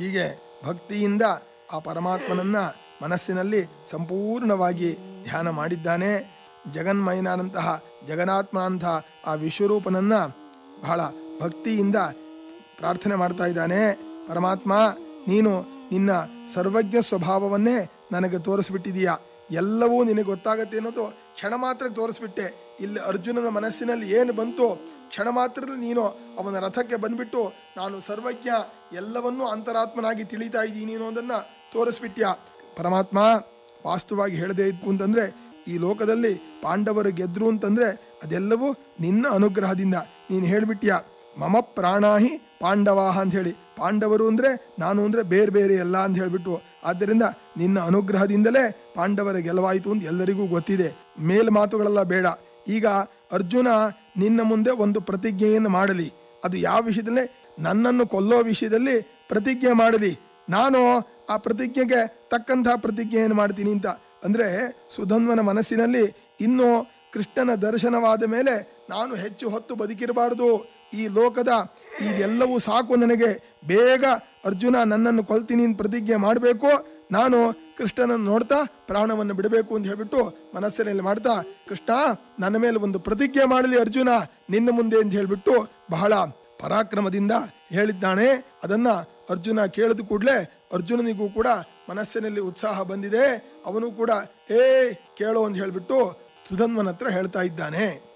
ಹೀಗೆ ಭಕ್ತಿಯಿಂದ ಆ ಪರಮಾತ್ಮನನ್ನ ಮನಸ್ಸಿನಲ್ಲಿ ಸಂಪೂರ್ಣವಾಗಿ ಧ್ಯಾನ ಮಾಡಿದ್ದಾನೆ ಜಗನ್ಮಯನಾದಂತಹ ಜಗನ್ನಾತ್ಮನಂತಹ ಆ ವಿಶ್ವರೂಪನನ್ನ ಬಹಳ ಭಕ್ತಿಯಿಂದ ಪ್ರಾರ್ಥನೆ ಮಾಡ್ತಾ ಇದ್ದಾನೆ ಪರಮಾತ್ಮ ನೀನು ನಿನ್ನ ಸರ್ವಜ್ಞ ಸ್ವಭಾವವನ್ನೇ ನನಗೆ ತೋರಿಸ್ಬಿಟ್ಟಿದೀಯಾ ಎಲ್ಲವೂ ನಿನಗೆ ಗೊತ್ತಾಗತ್ತೆ ಅನ್ನೋದು ಕ್ಷಣ ಮಾತ್ರ ತೋರಿಸ್ಬಿಟ್ಟೆ ಇಲ್ಲಿ ಅರ್ಜುನನ ಮನಸ್ಸಿನಲ್ಲಿ ಏನು ಬಂತು ಕ್ಷಣ ಮಾತ್ರದಲ್ಲಿ ನೀನು ಅವನ ರಥಕ್ಕೆ ಬಂದ್ಬಿಟ್ಟು ನಾನು ಸರ್ವಜ್ಞ ಎಲ್ಲವನ್ನೂ ಅಂತರಾತ್ಮನಾಗಿ ತಿಳಿತಾ ಇದ್ದೀನಿ ಅನ್ನೋದನ್ನ ತೋರಿಸ್ಬಿಟ್ಯಾ ಪರಮಾತ್ಮ ವಾಸ್ತವವಾಗಿ ಹೇಳದೇ ಇತ್ತು ಅಂತಂದ್ರೆ ಈ ಲೋಕದಲ್ಲಿ ಪಾಂಡವರು ಗೆದ್ರು ಅಂತಂದ್ರೆ ಅದೆಲ್ಲವೂ ನಿನ್ನ ಅನುಗ್ರಹದಿಂದ ನೀನು ಹೇಳ್ಬಿಟ್ಯಾ ಮಮ ಪ್ರಾಣಾಹಿ ಪಾಂಡವಾಹ ಅಂತ ಹೇಳಿ ಪಾಂಡವರು ಅಂದ್ರೆ ನಾನು ಅಂದ್ರೆ ಬೇರೆ ಬೇರೆ ಎಲ್ಲ ಅಂತ ಹೇಳ್ಬಿಟ್ಟು ಆದ್ದರಿಂದ ನಿನ್ನ ಅನುಗ್ರಹದಿಂದಲೇ ಪಾಂಡವರ ಗೆಲುವಾಯಿತು ಅಂತ ಎಲ್ಲರಿಗೂ ಗೊತ್ತಿದೆ ಮೇಲ್ ಮಾತುಗಳೆಲ್ಲ ಬೇಡ ಈಗ ಅರ್ಜುನ ನಿನ್ನ ಮುಂದೆ ಒಂದು ಪ್ರತಿಜ್ಞೆಯನ್ನು ಮಾಡಲಿ ಅದು ಯಾವ ವಿಷಯದಲ್ಲಿ ನನ್ನನ್ನು ಕೊಲ್ಲೋ ವಿಷಯದಲ್ಲಿ ಪ್ರತಿಜ್ಞೆ ಮಾಡಲಿ ನಾನು ಆ ಪ್ರತಿಜ್ಞೆಗೆ ತಕ್ಕಂತಹ ಪ್ರತಿಜ್ಞೆಯನ್ನು ಮಾಡ್ತೀನಿ ಅಂತ ಅಂದ್ರೆ ಸುಧನ್ವನ ಮನಸ್ಸಿನಲ್ಲಿ ಇನ್ನು ಕೃಷ್ಣನ ದರ್ಶನವಾದ ಮೇಲೆ ನಾನು ಹೆಚ್ಚು ಹೊತ್ತು ಬದುಕಿರಬಾರದು ಈ ಲೋಕದ ಇದೆಲ್ಲವೂ ಸಾಕು ನನಗೆ ಬೇಗ ಅರ್ಜುನ ನನ್ನನ್ನು ಕೊಲ್ತೀನಿ ಅಂತ ಪ್ರತಿಜ್ಞೆ ಮಾಡಬೇಕು ನಾನು ಕೃಷ್ಣನನ್ನು ನೋಡ್ತಾ ಪ್ರಾಣವನ್ನು ಬಿಡಬೇಕು ಅಂತ ಹೇಳ್ಬಿಟ್ಟು ಮನಸ್ಸಿನಲ್ಲಿ ಮಾಡ್ತಾ ಕೃಷ್ಣ ನನ್ನ ಮೇಲೆ ಒಂದು ಪ್ರತಿಜ್ಞೆ ಮಾಡಲಿ ಅರ್ಜುನ ನಿನ್ನ ಮುಂದೆ ಅಂತ ಹೇಳ್ಬಿಟ್ಟು ಬಹಳ ಪರಾಕ್ರಮದಿಂದ ಹೇಳಿದ್ದಾನೆ ಅದನ್ನ ಅರ್ಜುನ ಕೇಳಿದ ಕೂಡಲೇ ಅರ್ಜುನನಿಗೂ ಕೂಡ ಮನಸ್ಸಿನಲ್ಲಿ ಉತ್ಸಾಹ ಬಂದಿದೆ ಅವನು ಕೂಡ ಏ ಕೇಳೋ ಅಂತ ಹೇಳ್ಬಿಟ್ಟು ಸುಧನ್ವನ ಹತ್ರ ಹೇಳ್ತಾ ಇದ್ದಾನೆ